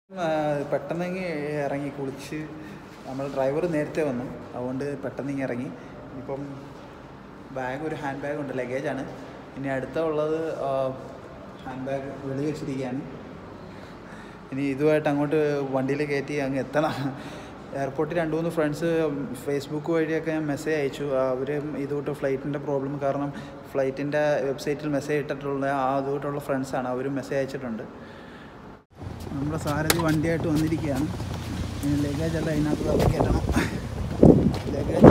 പെട്ടെന്ന് ഇറങ്ങി കുളിച്ച് നമ്മൾ ഡ്രൈവർ നേരത്തെ വന്നു അതുകൊണ്ട് പെട്ടെന്ന് ഇങ്ങ് ഇറങ്ങി ഇപ്പം ബാഗ് ഒരു ഹാൻഡ് ബാഗ് ഉണ്ട് ലഗേജാണ് ഇനി അടുത്ത ഉള്ളത് ഹാൻഡ് ബാഗ് വെളി വെച്ചിരിക്കുകയാണ് ഇനി ഇതുമായിട്ട് അങ്ങോട്ട് വണ്ടിയിൽ കയറ്റി അങ്ങ് എത്തണം എയർപോർട്ടിൽ രണ്ട് മൂന്ന് ഫ്രണ്ട്സ് ഫേസ്ബുക്ക് വഴിയൊക്കെ ഞാൻ മെസ്സേജ് അയച്ചു അവർ ഇതുകൊണ്ട് ഫ്ലൈറ്റിൻ്റെ പ്രോബ്ലം കാരണം ഫ്ലൈറ്റിൻ്റെ വെബ്സൈറ്റിൽ മെസ്സേജ് ഇട്ടിട്ടുള്ള ആ അതുകൊണ്ടുള്ള ഫ്രണ്ട്സാണ് അവരും മെസ്സേജ് അയച്ചിട്ടുണ്ട് നമ്മുടെ സാരഥി വണ്ടിയായിട്ട് വന്നിരിക്കുകയാണ് ഇനി ലഗേജ് എല്ലാം അതിനകത്ത് തള്ളി കയറ്റണം ലഗേജ്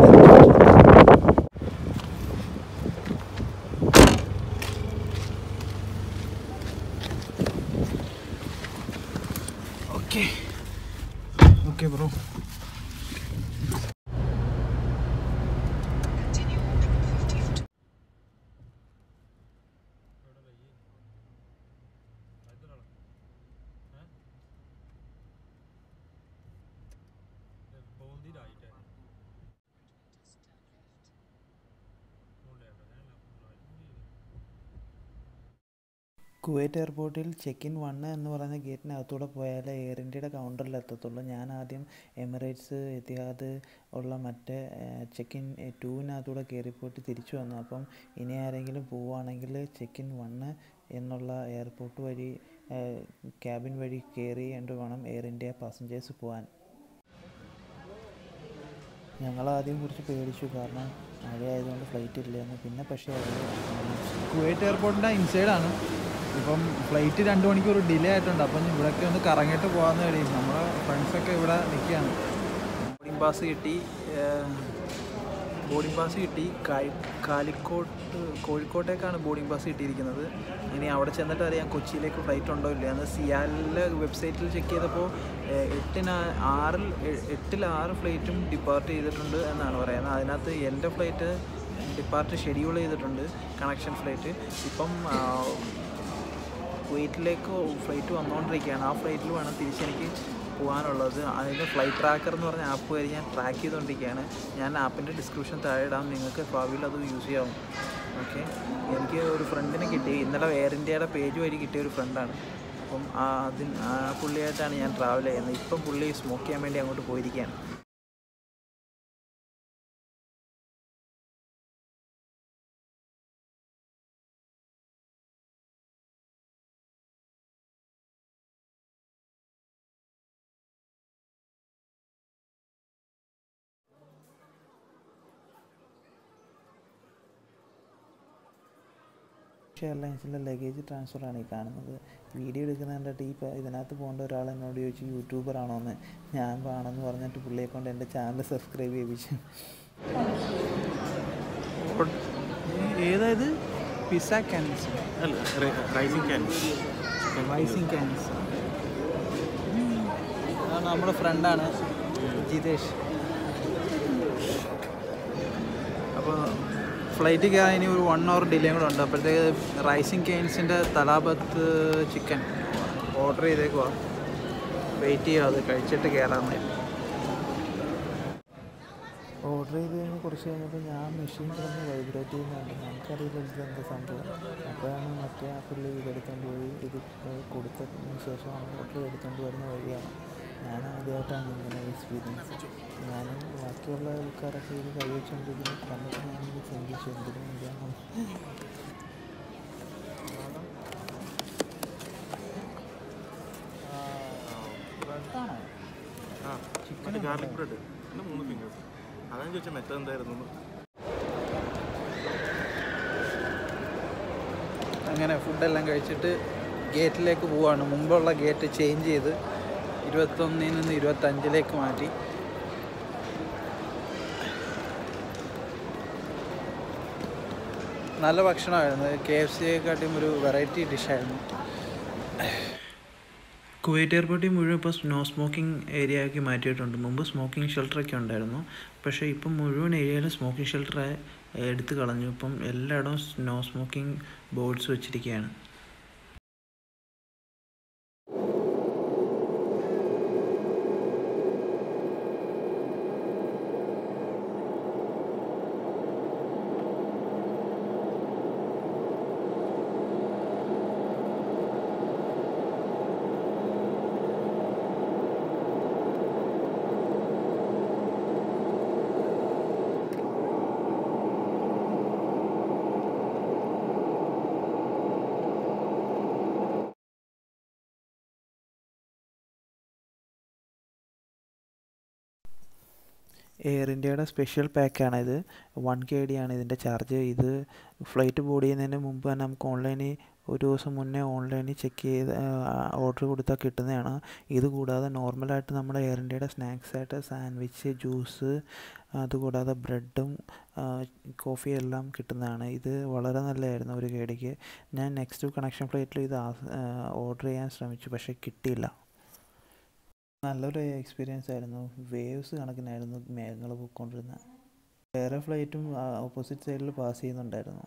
ഓക്കെ ഓക്കെ ബ്രോ ਬੋਲਦੀ ਰਾਈਟ ਹੈ ਉਹ ਲੈਫਟ ਹੈ ਲੈਫਟ ਰਾਈਟ കുവൈറ്റ് എയർപോർട്ടിൽ ചെക്ക് ഇൻ വണ്ണ് എന്ന് പറയുന്ന ഗേറ്റിനകത്തൂടെ പോയാലേ എയർ ഇന്ത്യയുടെ കൗണ്ടറിൽ എത്തത്തുള്ളൂ ഞാൻ ആദ്യം എമിറേറ്റ്സ് എത്തിഹാദ് ഉള്ള മറ്റേ ചെക്ക് ഇൻ ടൂവിനകത്തൂടെ കയറിപ്പോയിട്ട് തിരിച്ചു വന്നു അപ്പം ഇനി ആരെങ്കിലും പോവുകയാണെങ്കിൽ ചെക്ക് ഇൻ വണ്ണ് എന്നുള്ള എയർപോർട്ട് വഴി ക്യാബിൻ വഴി കയറിയിട്ട് വേണം എയർ ഇന്ത്യ പാസഞ്ചേഴ്സ് പോകാൻ ഞങ്ങളാദ്യം കുറച്ച് പേടിച്ചു കാരണം മഴയായതുകൊണ്ട് ഫ്ലൈറ്റ് ഇല്ലായിരുന്നു പിന്നെ പക്ഷേ അത് കുവൈറ്റ് എയർപോർട്ടിൻ്റെ ഇൻസൈഡാണ് ഇപ്പം ഫ്ലൈറ്റ് രണ്ട് മണിക്കൂർ ഡിലേ ആയിട്ടുണ്ട് അപ്പം ഇവിടെയൊക്കെ ഒന്ന് കറങ്ങിയിട്ട് പോകാമെന്ന് കഴിയും നമ്മുടെ ഫ്രണ്ട്സൊക്കെ ഇവിടെ നിൽക്കുകയാണ് ബോർഡിംഗ് പാസ് കിട്ടി ബോർഡിംഗ് പാസ് കിട്ടി കായ് കാലിക്കോട്ട് കോഴിക്കോട്ടേക്കാണ് ബോർഡിംഗ് പാസ് കിട്ടിയിരിക്കുന്നത് ഇനി അവിടെ ചെന്നിട്ട് അറിയാം കൊച്ചിയിലേക്ക് ഫ്ലൈറ്റ് ഉണ്ടോ ഇല്ല എന്ന് സിയാലിലെ വെബ്സൈറ്റിൽ ചെക്ക് ചെയ്തപ്പോൾ ഏഹ്, എട്ടിന് ആറിൽ എ- എട്ടിൽ ആറ് ഫ്ലൈറ്റും ഡിപ്പാർട്ട് ചെയ്തിട്ടുണ്ട് എന്നാണ് പറയുന്നത് അതിനകത്ത് എൻ്റെ ഫ്ലൈറ്റ് ഡിപ്പാർട്ട് ഷെഡ്യൂൾ ചെയ്തിട്ടുണ്ട് കണക്ഷൻ ഫ്ലൈറ്റ് ഇപ്പം ആ, കുവൈറ്റിലേക്ക് ഫ്ലൈറ്റ് വന്നുകൊണ്ടിരിക്കുകയാണ് ആ ഫ്ലൈറ്റിൽ വേണം തിരിച്ചെനിക്ക് പോകാനുള്ളത് അതിന് ഫ്ലൈറ്റ് ട്രാക്കർ എന്ന് പറഞ്ഞ ആപ്പ് വഴി ഞാൻ ട്രാക്ക് ചെയ്തുകൊണ്ടിരിക്കുകയാണ് ഞാൻ ആപ്പിൻ്റെ ഡിസ്ക്രിപ്ഷൻ താഴെ ഇടാം നിങ്ങൾക്ക് ഭാവിയിൽ അത് യൂസ് ചെയ്യാവും ഓക്കെ എനിക്ക് ഒരു ഫ്രണ്ടിനെ കിട്ടി ഇന്നലെ എയർ ഇന്ത്യയുടെ പേജ് വഴി കിട്ടിയ ഒരു ഫ്രണ്ടാണ് അപ്പം ആ അതിന് ആ പുള്ളിയായിട്ടാണ് ഞാൻ ട്രാവൽ ചെയ്യുന്നത് ഇപ്പം പുള്ളി സ്മോക്ക് ചെയ്യാൻ വേണ്ടി അങ്ങോട്ട് പോയിരിക്കുകയാണ് എയർലൈൻസിലെ ലഗേജ് ട്രാൻസ്ഫറാണ് ഈ കാണുന്നത് വീഡിയോ എടുക്കുന്ന കണ്ടിട്ട് ഈ പ- ഇതിനകത്ത് പോകേണ്ട ഒരാൾ എന്നോട് ചോദിച്ചു യൂട്യൂബർ ആണോ എന്ന് ഞാൻ ആണെന്ന് പറഞ്ഞിട്ട് പുള്ളിയെ കൊണ്ട് എൻ്റെ ചാനൽ സബ്സ്ക്രൈബ് ചെയ്യിപ്പിച്ചു ഏതായത് പിസ്സ ക്യാൻസ് അല്ല റൈസിംഗ് ക്യാൻ റൈസിങ് ക്യാൻസ് അതാണ് നമ്മുടെ ഫ്രണ്ടാണ് ജിതേഷ് അപ്പോൾ ഫ്ലൈറ്റ് കയറാൻ ഇനി ഒരു വൺ അവർ ഡിലേ കൂടെ ഉണ്ട് അപ്പോഴത്തേക്ക് റൈസിങ് കെയിൻസിൻ്റെ തലാബത്ത് ചിക്കൻ ഓർഡർ ചെയ്തേക്കുവാ വെയിറ്റ് ചെയ്യുക അത് കഴിച്ചിട്ട് കയറാമെന്ന് ഓർഡർ ചെയ്ത് കഴിഞ്ഞ് കുറച്ച് കഴിഞ്ഞപ്പോൾ ഞാൻ മെഷീൻ കിടന്ന് വൈബ്രേറ്റ് ചെയ്യുന്നുണ്ട് നമുക്കറിയില്ല ഇത് എന്താ സംഭവം അപ്പോഴാണ് മറ്റേ ആ പുള്ളി ഇതെടുത്തുകൊണ്ട് പോയി ഇത് കൊടുത്തതിന് ശേഷം ഓർഡർ എടുത്തുകൊണ്ട് വരുന്ന വഴിയാണ് ഞാൻ ആദ്യമായിട്ടാണ് ഇങ്ങനെ എക്സ്പീരിയൻസ് ഞാൻ ബാക്കിയുള്ള ആൾക്കാരൊക്കെ ഇത് കഴിച്ചുകൊണ്ടിരിക്കുന്നു കണ്ടിട്ട് ഞാനിത് ചിന്തിച്ചു എന്തിനു വേണ്ടിയാണ് ബ്രെഡാണോ ആ ചിക്കൻ ഗാർലിക് ബ്രെഡ് പിന്നെ മൂന്ന് ഫിംഗേഴ്സ് അതാണ് ചോദിച്ചാൽ മെറ്റ എന്തായിരുന്നു അങ്ങനെ ഫുഡെല്ലാം കഴിച്ചിട്ട് ഗേറ്റിലേക്ക് പോവാണ് മുമ്പുള്ള ഗേറ്റ് ചേഞ്ച് ചെയ്ത് ഇരുപത്തൊന്നിൽ നിന്ന് ഇരുപത്തഞ്ചിലേക്ക് മാറ്റി നല്ല ഭക്ഷണമായിരുന്നു കെ എഫ് സിയെക്കാട്ടിയും ഒരു വെറൈറ്റി ഡിഷായിരുന്നു കുവൈറ്റ് എയർപോർട്ടിൽ മുഴുവൻ ഇപ്പോൾ നോ സ്മോക്കിംഗ് ഏരിയ ആക്കി മാറ്റിയിട്ടുണ്ട് മുമ്പ് സ്മോക്കിംഗ് ഷെൽട്ടറൊക്കെ ഉണ്ടായിരുന്നു പക്ഷേ ഇപ്പം മുഴുവൻ ഏരിയയിലും സ്മോക്കിംഗ് ഷെൽട്ടർ എടുത്തു കളഞ്ഞു ഇപ്പം എല്ലായിടവും നോ സ്മോക്കിംഗ് ബോർഡ്സ് വെച്ചിരിക്കുകയാണ് എയർ ഇന്ത്യയുടെ സ്പെഷ്യൽ പാക്കാണ് ഇത് വൺ കെ ഡി ആണ് ഇതിൻ്റെ ചാർജ് ഇത് ഫ്ലൈറ്റ് ബോർഡ് ചെയ്യുന്നതിന് മുമ്പ് തന്നെ നമുക്ക് ഓൺലൈനിൽ ഒരു ദിവസം മുന്നേ ഓൺലൈനിൽ ചെക്ക് ചെയ്ത് ഓർഡർ കൊടുത്താൽ കിട്ടുന്നതാണ് ഇത് കൂടാതെ നോർമലായിട്ട് നമ്മുടെ എയർ ഇന്ത്യയുടെ സ്നാക്സ് ആയിട്ട് സാൻഡ്വിച്ച് ജ്യൂസ് അതുകൂടാതെ ബ്രെഡും കോഫി എല്ലാം കിട്ടുന്നതാണ് ഇത് വളരെ നല്ലതായിരുന്നു ഒരു കേടിക്ക് ഞാൻ നെക്സ്റ്റ് കണക്ഷൻ ഫ്ലൈറ്റിൽ ഇത് ഓർഡർ ചെയ്യാൻ ശ്രമിച്ചു പക്ഷേ കിട്ടിയില്ല നല്ലൊരു എക്സ്പീരിയൻസ് ആയിരുന്നു വേവ്സ് കണക്കിനായിരുന്നു മേഘങ്ങൾ പോയിക്കൊണ്ടിരുന്നത് വേറെ ഫ്ലൈറ്റും ഓപ്പോസിറ്റ് സൈഡിൽ പാസ് ചെയ്യുന്നുണ്ടായിരുന്നു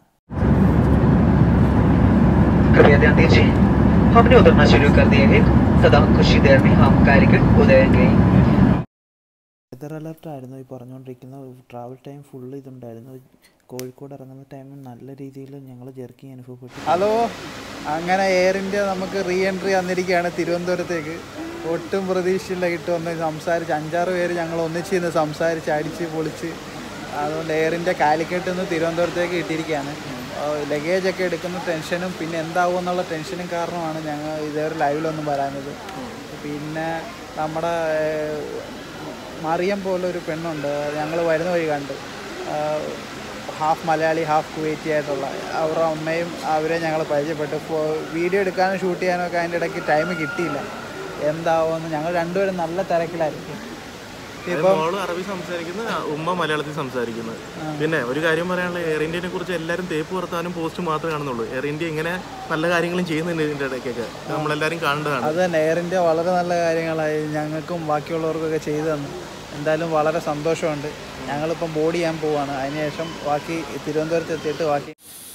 कृपया ध्यान दीजिए हमने उतरना शुरू कर दिए हैं सदा कुछ ही देर में हम कालीगढ़ उतरेंगे വെതർ അലർട്ട് ആയിരുന്നു ഈ പറഞ്ഞുകൊണ്ടിരിക്കുന്ന ട്രാവൽ ടൈം ഫുള്ള് ഇതുണ്ടായിരുന്നു കോഴിക്കോട് ഇറങ്ങുന്ന ടൈമിൽ നല്ല രീതിയിൽ ഞങ്ങൾ ജെർക്കി അനുഭവപ്പെട്ടു ഹലോ അങ്ങനെ എയർ ഇന്ത്യ നമുക്ക് റീ എൻട്രി വന്നിരിക്കുകയാണ് തിരുവനന്തപുരത്തേക്ക് ഒട്ടും പ്രതീക്ഷയില്ല കിട്ടുമെന്ന് സംസാരിച്ച് അഞ്ചാറ് പേര് ഞങ്ങൾ ഒന്നിച്ച് നിന്ന് സംസാരിച്ച് അടിച്ച് പൊളിച്ച് അതുകൊണ്ട് എയർ ഇന്ത്യ കാലിക്കറ്റ് നിന്ന് തിരുവനന്തപുരത്തേക്ക് കിട്ടിയിരിക്കുകയാണ് ലഗേജ് ഒക്കെ എടുക്കുന്ന ടെൻഷനും പിന്നെ എന്താവും എന്നുള്ള ടെൻഷനും കാരണമാണ് ഞങ്ങൾ ഇതേവരെ ലൈവിലൊന്നും വരാഞ്ഞത് പിന്നെ നമ്മുടെ ഏഹ്, മറിയം പോലൊരു പെണ്ണുണ്ട് ഞങ്ങൾ വരുന്ന വഴി കണ്ട് ഹാഫ് മലയാളി ഹാഫ് കുവൈറ്റി ആയിട്ടുള്ള അവരുടെ അമ്മയും അവരെ ഞങ്ങൾ പരിചയപ്പെട്ടു ഇപ്പോൾ വീഡിയോ എടുക്കാനും ഷൂട്ട് ചെയ്യാനും ഒക്കെ അതിൻ്റെ ഇടയ്ക്ക് ടൈം കിട്ടിയില്ല എന്താവുമെന്ന് ഞങ്ങൾ രണ്ടുപേരും നല്ല തിരക്കിലായിരിക്കും ഇപ്പം മോള് അറബി സംസാരിക്കുന്ന ഉമ്മ മലയാളത്തിൽ സംസാരിക്കുന്നത് പിന്നെ ഒരു കാര്യം പറയാനുള്ള എയർ ഇന്ത്യനെ കുറിച്ച് എല്ലാവരും തേപ്പ് പുറത്താനും പോസ്റ്റ് മാത്രമേ കാണുന്നുള്ളൂ എയർ ഇന്ത്യ ഇങ്ങനെ നല്ല കാര്യങ്ങളും ചെയ്യുന്നുണ്ട് ഇതിന്റെ ഇടയ്ക്കൊക്കെ നമ്മളെല്ലാവരും കാണേണ്ടതാണ് അത് തന്നെ എയർ ഇന്ത്യ വളരെ നല്ല കാര്യങ്ങളായി ഞങ്ങൾക്കും ബാക്കിയുള്ളവർക്കൊക്കെ ചെയ്തു തന്നു എന്തായാലും വളരെ സന്തോഷമുണ്ട് ഞങ്ങളിപ്പം ബോഡി ചെയ്യാൻ പോവാണ് അതിനുശേഷം ബാക്കി തിരുവനന്തപുരത്ത് എത്തിയിട്ട് ബാക്കി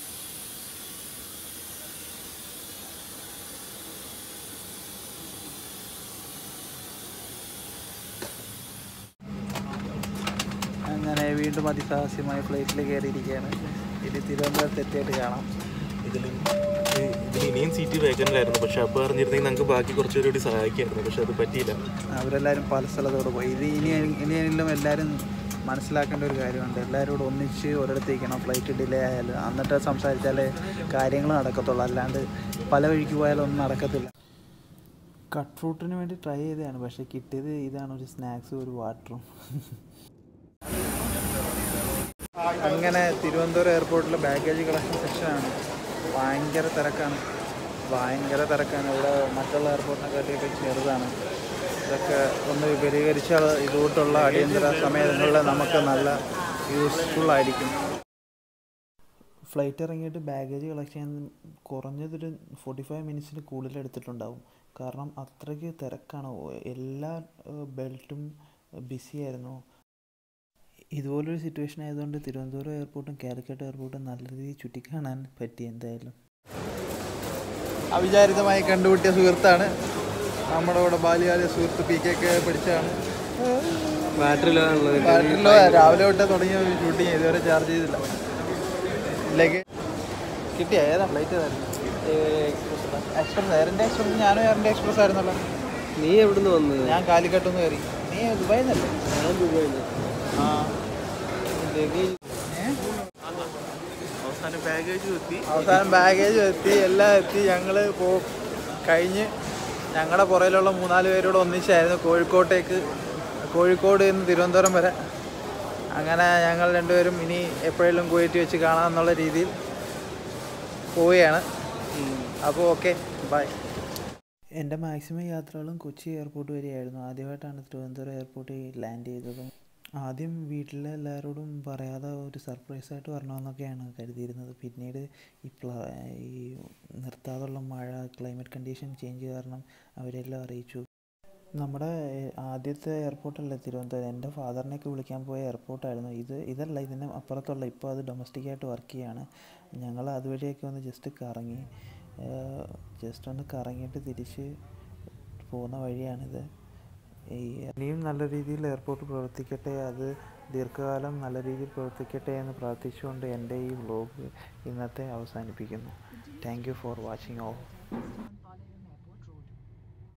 അങ്ങനെ വീണ്ടും അതിസാഹസ്യമായ ഫ്ലൈറ്റിൽ കയറിയിരിക്കുകയാണ് ഇനി തിരുവനന്തപുരത്ത് എത്തിയിട്ട് കാണാം ഇതിൽ ഇതിൽ ഇനിയും സീറ്റ് വേക്കൻ്റ് ആയിരുന്നു പക്ഷെ അപ്പോൾ അറിഞ്ഞിരുന്നെങ്കിൽ നമുക്ക് ബാക്കി കുറച്ചുകൂടി കൂടി സഹായിക്കായിരുന്നു പക്ഷെ അത് പറ്റിയില്ല അവരെല്ലാവരും പല സ്ഥലത്തോട് പോയി ഇത് ഇനി ഇനിയെങ്കിലും എല്ലാവരും മനസ്സിലാക്കേണ്ട ഒരു കാര്യമുണ്ട് എല്ലാവരും കൂടെ ഒന്നിച്ച് ഒരിടത്തേക്കണം ഫ്ലൈറ്റ് ഡിലേ ആയാലും എന്നിട്ട് സംസാരിച്ചാലേ കാര്യങ്ങൾ നടക്കത്തുള്ളൂ അല്ലാണ്ട് പല വഴിക്ക് പോയാലും ഒന്നും നടക്കത്തില്ല കട്ട് ഫ്രൂട്ടിന് വേണ്ടി ട്രൈ ചെയ്തതാണ് പക്ഷേ കിട്ടിയത് ഇതാണ് ഒരു സ്നാക്സും ഒരു വാട്ടറും അങ്ങനെ തിരുവനന്തപുരം എയർപോർട്ടിലെ ബാഗേജ് കളക്ഷൻ സെക്ഷനാണ് ഭയങ്കര തിരക്കാണ് ഭയങ്കര തിരക്കാണ് ഇവിടെ മറ്റുള്ള എയർപോർട്ടിനെക്കാട്ടിയൊക്കെ ചെറുതാണ് ഇതൊക്കെ ഒന്ന് വിപുലീകരിച്ചാൽ ഇതുകൊണ്ടുള്ള അടിയന്തര സമയങ്ങളിൽ നമുക്ക് നല്ല യൂസ്ഫുൾ ആയിരിക്കും ഫ്ലൈറ്റ് ഇറങ്ങിയിട്ട് ബാഗേജ് കളക്ട് ചെയ്യാൻ കുറഞ്ഞതൊരു ഫോർട്ടി ഫൈവ് മിനിറ്റ്സിന് കൂടുതൽ എടുത്തിട്ടുണ്ടാവും കാരണം അത്രയ്ക്ക് തിരക്കാണ് ഓ- എല്ലാ ബെൽറ്റും ബിസി ആയിരുന്നു ഇതുപോലൊരു സിറ്റുവേഷൻ ആയതുകൊണ്ട് തിരുവനന്തപുരം എയർപോർട്ടും കാലിക്കറ്റ് എയർപോർട്ടും നല്ല രീതിയിൽ ചുറ്റിക്കാണാൻ പറ്റി എന്തായാലും അവിചാരിതമായി കണ്ടുപിട്ടിയ സുഹൃത്താണ് നമ്മുടെ കൂടെ ബാല്യകാല സുഹൃത്ത് പി കെ ഒക്കെ പഠിച്ചതാണ് ബാറ്ററിയിലാണുള്ളത് ബാറ്ററിലോ രാവിലെ തൊട്ടേ തുടങ്ങിയ ഒരു ഷൂട്ടിങ് ഇതുവരെ ചാർജ് ചെയ്തില്ല ഇല്ലെങ്കിൽ കിട്ടിയ ഏതാ ഫ്ലൈറ്റ് ഏതായിരുന്നു എക്സ്പ്രസ് എയർ ഇന്ത്യ എക്സ്പ്രസ് ഞാനും എയർ ഇന്ത്യ എക്സ്പ്രസ് ആയിരുന്നല്ലോ നീ എവിടുന്ന് വന്നത് ഞാൻ കാലിക്കട്ടുനിന്ന് കയറി നീ ദുബായിൽ നിന്നല്ലേ ഞാൻ ദുബായിൽ ആ ലഗേജ് ഏ അവസാനം ബാഗേജ് എത്തി അവസാനം ബാഗേജ് എത്തി എല്ലാം എത്തി ഞങ്ങൾ പോ കഴിഞ്ഞ് ഞങ്ങളുടെ പുറയിലുള്ള മൂന്നാല് പേരോട് ഒന്നിച്ചായിരുന്നു കോഴിക്കോട്ടേക്ക് കോഴിക്കോട് നിന്ന് തിരുവനന്തപുരം വരെ അങ്ങനെ ഞങ്ങൾ രണ്ടുപേരും ഇനി എപ്പോഴെങ്കിലും കുവൈറ്റ് വെച്ച് കാണാമെന്നുള്ള രീതിയിൽ പോവുകയാണ് അപ്പോൾ ഓക്കെ ബൈ എൻ്റെ മാക്സിമം യാത്രകളും കൊച്ചി എയർപോർട്ട് വരെയായിരുന്നു ആദ്യമായിട്ടാണ് തിരുവനന്തപുരം എയർപോർട്ടിൽ ലാൻഡ് ചെയ്തത് ആദ്യം വീട്ടിലെ എല്ലാവരോടും പറയാതെ ഒരു സർപ്രൈസായിട്ട് വരണമെന്നൊക്കെയാണ് കരുതിയിരുന്നത് പിന്നീട് ഈ പ്ല ഈ നിർത്താതുള്ള മഴ ക്ലൈമറ്റ് കണ്ടീഷൻ ചേഞ്ച് കാരണം അവരെല്ലാം അറിയിച്ചു നമ്മുടെ ഏ- ആദ്യത്തെ എയർപോർട്ടല്ലേ തിരുവനന്തപുരം എൻ്റെ ഫാദറിനെയൊക്കെ വിളിക്കാൻ പോയ എയർപോർട്ടായിരുന്നു ഇത് ഇതല്ല ഇതിന് അപ്പുറത്തുള്ള ഇപ്പോൾ അത് ഡൊമസ്റ്റിക്കായിട്ട് വർക്ക് ചെയ്യാണ് ഞങ്ങൾ അതുവഴിയൊക്കെ ഒന്ന് ജസ്റ്റ് കറങ്ങി ജസ്റ്റ് ഒന്ന് കറങ്ങിയിട്ട് തിരിച്ച് പോകുന്ന വഴിയാണിത് ഈ ഇനിയും നല്ല രീതിയിൽ എയർപോർട്ട് പ്രവർത്തിക്കട്ടെ അത് ദീർഘകാലം നല്ല രീതിയിൽ പ്രവർത്തിക്കട്ടെ എന്ന് പ്രാർത്ഥിച്ചുകൊണ്ട് എൻ്റെ ഈ വ്ലോഗ് ഇന്നത്തെ അവസാനിപ്പിക്കുന്നു thank you for watching all